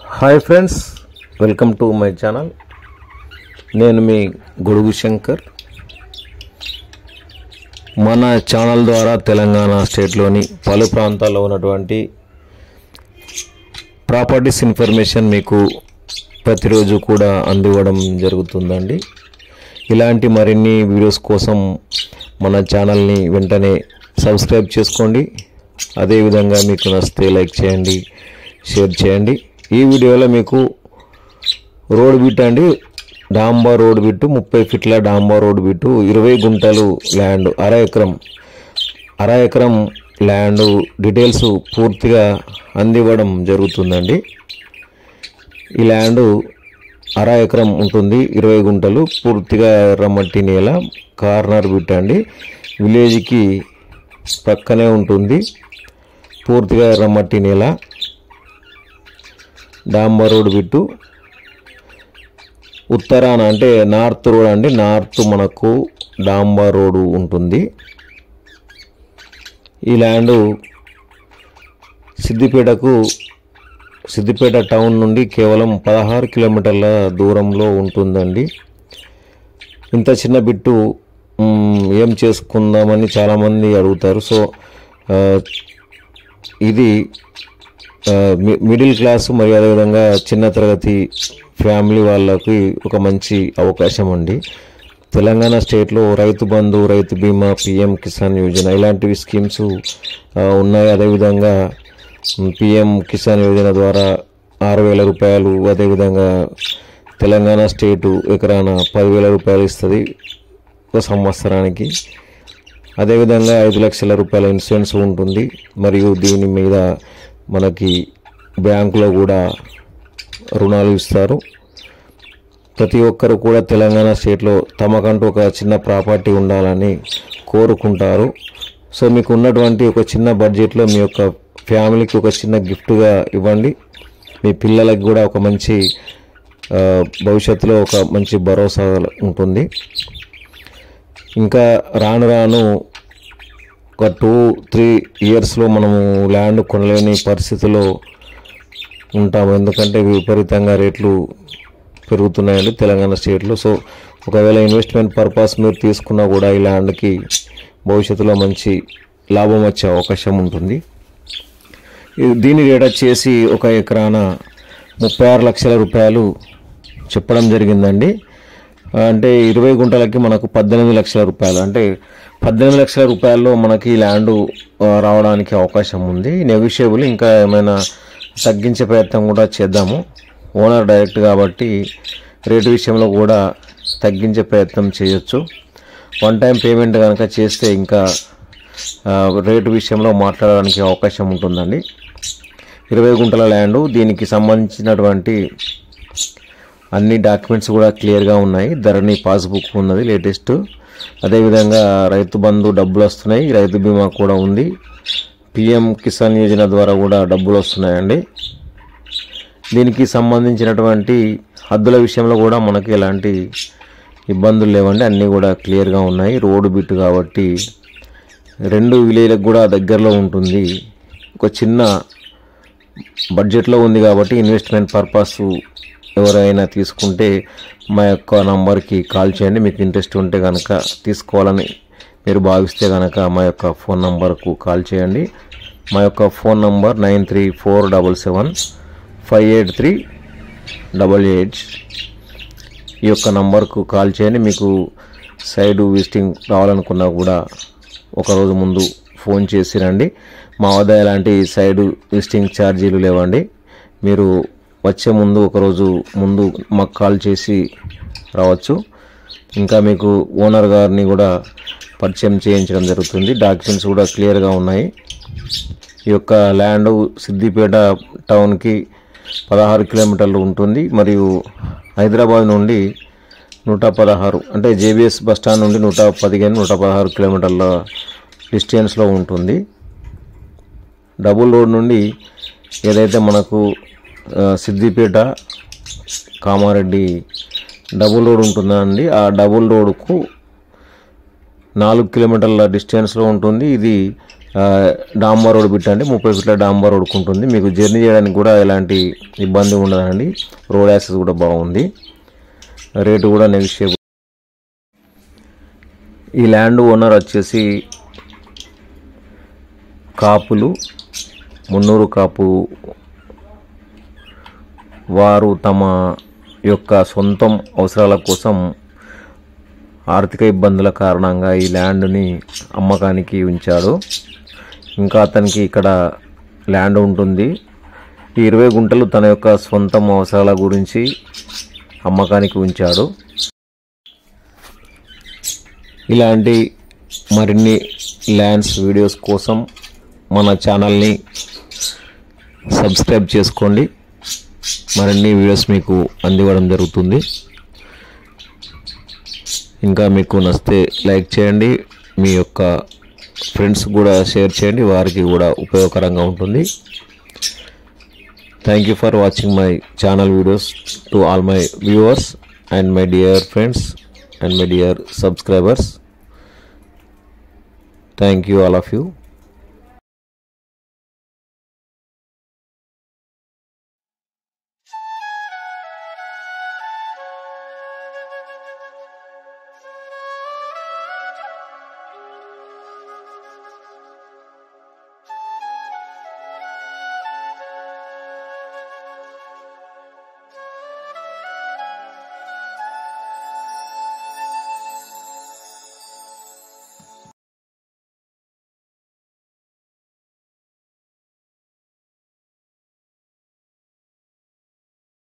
hi friends welcome to my channel నేను మీ గొడుగు శంకర్ మన ఛానల్ ద్వారా తెలంగాణ స్టేట్లోని పలు ప్రాంతాల్లో ఉన్నటువంటి ప్రాపర్టీస్ ఇన్ఫర్మేషన్ మీకు ప్రతిరోజు కూడా అందివ్వడం జరుగుతుందండి ఇలాంటి మరిన్ని వీడియోస్ కోసం మన ఛానల్ని వెంటనే సబ్స్క్రైబ్ చేసుకోండి అదేవిధంగా మీకు నచ్చితే లైక్ చేయండి షేర్ చేయండి ఈ వీడియోలో మీకు రోడ్ బిట్ అండి డాంబా రోడ్ బిట్టు ముప్పై ఫీట్ల డాంబా రోడ్ బిట్టు ఇరవై గుంటలు ల్యాండ్ అర ఎకరం అర ఎకరం ల్యాండ్ డీటెయిల్స్ పూర్తిగా అందివ్వడం జరుగుతుందండి ఈ ల్యాండ్ అర ఎకరం ఉంటుంది ఇరవై గుంటలు పూర్తిగా ఎర్రమట్టి నేల కార్నర్ బిట్ అండి విలేజ్కి పక్కనే ఉంటుంది పూర్తిగా ఎర్రమట్టి నేల డాంబర్ రోడ్ బిట్టు ఉత్తరాన అంటే నార్త్ రోడ్ అండి నార్త్ మనకు డాంబర్ రోడ్ ఉంటుంది ఈ ల్యాండ్ సిద్దిపేటకు సిద్దిపేట టౌన్ నుండి కేవలం పదహారు కిలోమీటర్ల దూరంలో ఉంటుందండి ఇంత చిన్న బిట్టు మ్, ఏం చేసుకుందామని చాలామంది అడుగుతారు సో ఆ, ఇది ఆ, మి- మిడిల్ క్లాస్ మరియు అదేవిధంగా చిన్న తరగతి ఫ్యామిలీ వాళ్ళకి ఒక మంచి అవకాశం అండి తెలంగాణ స్టేట్లో రైతు బంధు రైతు బీమా పిఎం కిసాన్ యోజన ఇలాంటివి స్కీమ్స్ ఆ, ఉన్నాయి అదేవిధంగా పిఎం కిసాన్ యోజన ద్వారా ఆరు వేల రూపాయలు అదేవిధంగా తెలంగాణ స్టేటు ఎకరాన పదివేల రూపాయలు ఇస్తుంది ఒక సంవత్సరానికి అదేవిధంగా ఐదు లక్షల రూపాయల ఇన్సూరెన్స్ ఉంటుంది మరియు దీని మీద మనకి బ్యాంకులో కూడా రుణాలు ఇస్తారు ప్రతి ఒక్కరు కూడా తెలంగాణ స్టేట్లో తమకంటూ ఒక చిన్న ప్రాపర్టీ ఉండాలని కోరుకుంటారు సో మీకు ఉన్నటువంటి ఒక చిన్న బడ్జెట్లో మీ యొక్క ఫ్యామిలీకి ఒక చిన్న గిఫ్ట్గా ఇవ్వండి మీ పిల్లలకి కూడా ఒక మంచి ఆ, భవిష్యత్తులో ఒక మంచి భరోసా ఉంటుంది ఇంకా రాను రాను ఒక టూ త్రీ ఇయర్స్లో మనము ల్యాండ్ కొనలేని పరిస్థితిలో ఉంటాము ఎందుకంటే విపరీతంగా రేట్లు పెరుగుతున్నాయండి తెలంగాణ స్టేట్లో సో ఒకవేళ ఇన్వెస్ట్మెంట్ పర్పస్ మీరు తీసుకున్నా కూడా ఈ ల్యాండ్కి భవిష్యత్తులో మంచి లాభం వచ్చే అవకాశం ఉంటుంది ఇది- దీని రేట్ వచ్చేసి ఒక ఎకరాన ముప్పై ఆరు లక్షల రూపాయలు చెప్పడం జరిగిందండి అంటే ఇరవై గుంటలకి మనకు పద్దెనిమిది లక్షల రూపాయలు అంటే పద్దెనిమిది లక్షల రూపాయల్లో మనకి ల్యాండ్ ఆ, రావడానికి అవకాశం ఉంది నెగోషియబుల్ ఇంకా ఏమైనా తగ్గించే ప్రయత్నం కూడా చేద్దాము ఓనర్ డైరెక్ట్ కాబట్టి రేటు విషయంలో కూడా తగ్గించే ప్రయత్నం చేయొచ్చు వన్ టైం పేమెంట్ కనుక చేస్తే ఇంకా ఆ, రేటు విషయంలో మాట్లాడడానికి అవకాశం ఉంటుందండి ఇరవై గుంటల ల్యాండ్ దీనికి సంబంధించినటువంటి అన్ని డాక్యుమెంట్స్ కూడా క్లియర్గా ఉన్నాయి ధరణి పాస్బుక్ ఉన్నది లేటెస్ట్ అదేవిధంగా రైతు బంధు డబ్బులు వస్తున్నాయి రైతు బీమా కూడా ఉంది పిఎం కిసాన్ యోజన ద్వారా కూడా డబ్బులు వస్తున్నాయండి దీనికి సంబంధించినటువంటి హద్దుల విషయంలో కూడా మనకి ఎలాంటి ఇబ్బందులు లేవండి అన్నీ కూడా క్లియర్గా ఉన్నాయి రోడ్డు బిట్ కాబట్టి రెండు విలేజ్లకు కూడా దగ్గరలో ఉంటుంది ఒక చిన్న బడ్జెట్లో ఉంది కాబట్టి ఇన్వెస్ట్మెంట్ పర్పస్ ఎవరైనా తీసుకుంటే మా యొక్క నంబర్కి కాల్ చేయండి మీకు ఇంట్రెస్ట్ ఉంటే కనుక తీసుకోవాలని మీరు భావిస్తే కనుక మా యొక్క ఫోన్ నంబర్కు కాల్ చేయండి మా యొక్క phone number nine three four double seven five eight three double eight ఈ యొక్క నంబర్కు కాల్ చేయండి మీకు సైడ్ విజిటింగ్ రావాలనుకున్నా కూడా ఒకరోజు ముందు ఫోన్ చేసి రండి మా వద్ద ఎలాంటి సైడ్ విజిటింగ్ ఛార్జీలు లేవండి మీరు వచ్చే ముందు ఒకరోజు ముందు మాకు కాల్ చేసి రావచ్చు ఇంకా మీకు ఓనర్ గారిని కూడా పరిచయం చేయించడం జరుగుతుంది డాక్యుమెంట్స్ కూడా క్లియర్గా ఉన్నాయి ఈ యొక్క ల్యాండ్ సిద్దిపేట టౌన్కి పదహారు కిలోమీటర్లు ఉంటుంది మరియు హైదరాబాద్ నుండి నూట పదహారు అంటే జేబీఎస్ బస్ స్టాండ్ నుండి నూట పదిహేను నూట పదహారు కిలోమీటర్ల డిస్టెన్స్లో ఉంటుంది డబుల్ రోడ్ నుండి ఏదైతే మనకు ఆ, సిద్దిపేట కామారెడ్డి డబుల్ రోడ్ ఉంటుందా అండి ఆ డబుల్ రోడ్కు నాలుగు కిలోమీటర్ల డిస్టెన్స్లో ఉంటుంది ఇది ఆ, డాంబర్ రోడ్ బిట్ అంటే ముప్పై ఫీట్ల డాంబర్ రోడ్కు ఉంటుంది మీకు జర్నీ చేయడానికి కూడా ఎలాంటి ఇబ్బంది ఉండదండి రోడ్ యాక్సెస్ కూడా బాగుంది రేటు కూడా నెగిషియబుల్ ఈ ల్యాండ్ ఓనర్ వచ్చేసి కాపులు మున్నూరు కాపు వారు తమ యొక్క సొంతం అవసరాల కోసం ఆర్థిక ఇబ్బందుల కారణంగా ఈ ల్యాండ్ని అమ్మకానికి ఉంచాడు ఇంకా అతనికి ఇక్కడ ల్యాండ్ ఉంటుంది ఈ ఇరవై గుంటలు తన యొక్క సొంతం అవసరాల గురించి అమ్మకానికి ఉంచాడు ఇలాంటి మరిన్ని ల్యాండ్స్ వీడియోస్ కోసం మన ఛానల్ని సబ్స్క్రైబ్ చేసుకోండి మరిన్ని వీడియోస్ మీకు అందివ్వడం జరుగుతుంది ఇంకా మీకు నచ్చితే లైక్ చేయండి మీ యొక్క ఫ్రెండ్స్ కూడా షేర్ చేయండి వారికి కూడా ఉపయోగకరంగా ఉంటుంది thank you for watching my channel videos to all my viewers and my dear friends and my dear subscribers thank you all of you